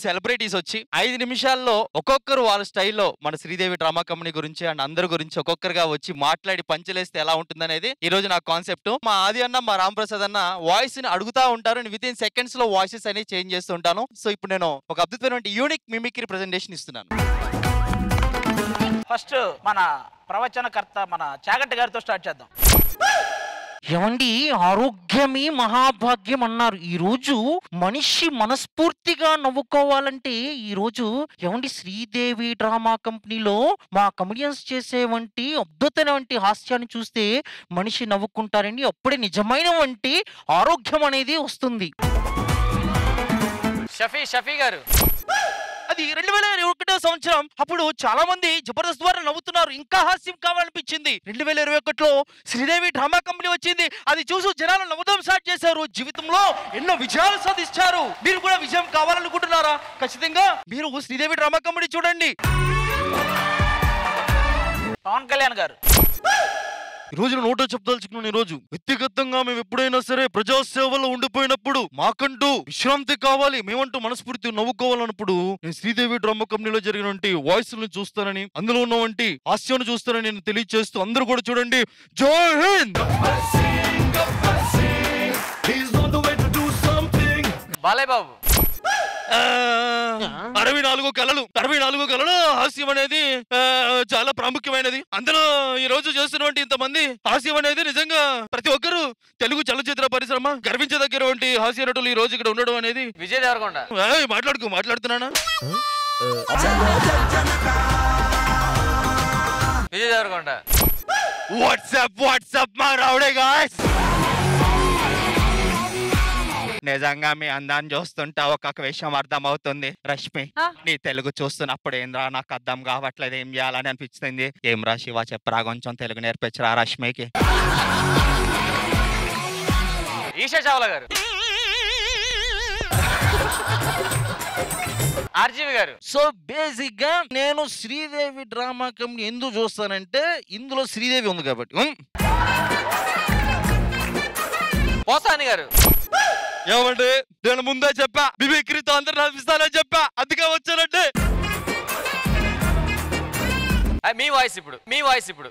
Celebrities వచ్చి ఐదు నిమిషాల్లో ఒక్కొక్కరు వాళ్ళ స్టైల్లో మన శ్రీదేవి డ్రామా కంపెనీ గురించి అండ్ అందరి గురించి ఒక్కొక్కరుగా వచ్చి మాట్లాడి పంచలేస్తే ఎలా ఉంటుందనేది ఈ రోజు నా కాన్సెప్ట్ మా ఆది అన్న మా రామ్ ప్రసాద్ అన్న వాయిస్ ని అడుగుతా ఉంటారు విత్ ఇన్ సెకండ్స్ లో వాయిసెస్ అనేవి చేంజ్ చేస్తూ ఉంటాను సో ఇప్పుడు నేను ఒక అద్భుతమైన యూనిక్ మిమిక్రీ ప్రెజెంటేషన్ ఇస్తున్నాను ఫస్ట్ మన ప్రవచనకర్త మన చాగంటి గారితో స్టార్ట్ చేద్దాం ఏమండి ఆరోగ్యమే మహాభాగ్యం అన్నారు ఈ రోజు మనిషి మనస్ఫూర్తిగా నవ్వుకోవాలంటే ఈ రోజు ఏమండి శ్రీదేవి డ్రామా కంపెనీలో మా కమెడియన్స్ చేసే వంటి అద్భుతమైన వంటి హాస్యాన్ని చూస్తే మనిషి నవ్వుకుంటారండి అప్పుడే నిజమైన వంటి ఆరోగ్యం అనేది వస్తుంది షఫీ షఫీ గారు అది రెండు వేల ఇరవై ఒకటో సంవత్సరం అప్పుడు చాలా మంది జబర్దస్త్ ద్వారా నవ్వుతున్నారు ఇంకా హాస్యం కావాలనిపించింది రెండు వేల ఇరవై ఒకటిలో శ్రీదేవి డ్రామా కంపెనీ వచ్చింది అది చూసి జనాలు నవ్వడం స్టార్ట్ చేశారు జీవితంలో ఎన్నో విజయాలు సాధించారు మీరు కూడా విజయం కావాలనుకుంటున్నారా ఖచ్చితంగా మీరు శ్రీదేవి డ్రామా కంపెనీ చూడండి పవన్ కళ్యాణ్ గారు ఈ రోజు నేను నోటో చెప్పదలుచుకున్నాను ఈ రోజు వ్యక్తిగతంగా మేము ఎప్పుడైనా సరే ప్రజాసేవలో ఉండిపోయినప్పుడు మాకంటూ విశ్రాంతి కావాలి మేమంటూ మనస్ఫూర్తి నవ్వుకోవాలన్నప్పుడు నేను శ్రీదేవి డ్రామా కంపెనీలో జరిగినటువంటి వాయిస్ ని చూస్తానని అందులో ఉన్నవంటి హాస్యాన్ని చూస్తానని నేను తెలియజేస్తూ అందరూ కూడా చూడండి జై హింద్ బాలయ్య బాబు ఆ, అరవై నాలుగు కళలు అరవై నాలుగు కళలు హాస్యం అనేది ఆ, చాలా ప్రాముఖ్యమైనది అందులో ఈ రోజు చేస్తున్నటువంటి ఇంతమంది హాస్యం అనేది నిజంగా ప్రతి ఒక్కరు తెలుగు చలచిత్ర పరిశ్రమ గర్వించదగ్గరటువంటి హాస్య నటులు ఈ రోజు ఇక్కడ ఉండడం అనేది విజయ్ దేవరకొండ ఏయ్, మాట్లాడుకో మాట్లాడుతున్నానా విజయ్ దేవరకొండ వాట్సాప్ వాట్సాప్ మా రావుడే గాయ్స్ నిజంగా మీ అందాన్ని చూస్తుంటా ఒక్కొక్క విషయం అర్థం అవుతుంది రష్మి ఆ? నీ తెలుగు చూస్తున్నప్పుడు ఏంద్రా నాకు అర్థం కావట్లేదు ఏం చేయాలని అనిపిస్తుంది ఏం రా శివ చెప్పరా కొంచెం తెలుగు నేర్పించరా రష్మికి ఈషా చావ్లా గారు ఆర్జీవి గారు సో బేసిక్ గా నేను శ్రీదేవి డ్రామా కంపెనీ ఎందుకు చూస్తానంటే ఇందులో శ్రీదేవి ఉంది కాబట్టి ఉం? పోసాని గారు ఏమంటే నేను ముందే చెప్పా బిబిక్రితో అందరు నడిపిస్తానని చెప్పా అందుకే వచ్చానంటే ఆ, మీ వాయిస్ ఇప్పుడు మీ వాయిస్ ఇప్పుడు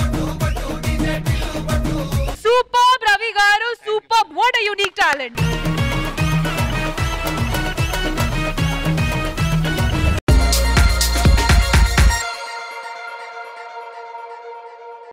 సూపర్ రవి గారు సూపర్ వాట్ యూనిక్ టాలెంట్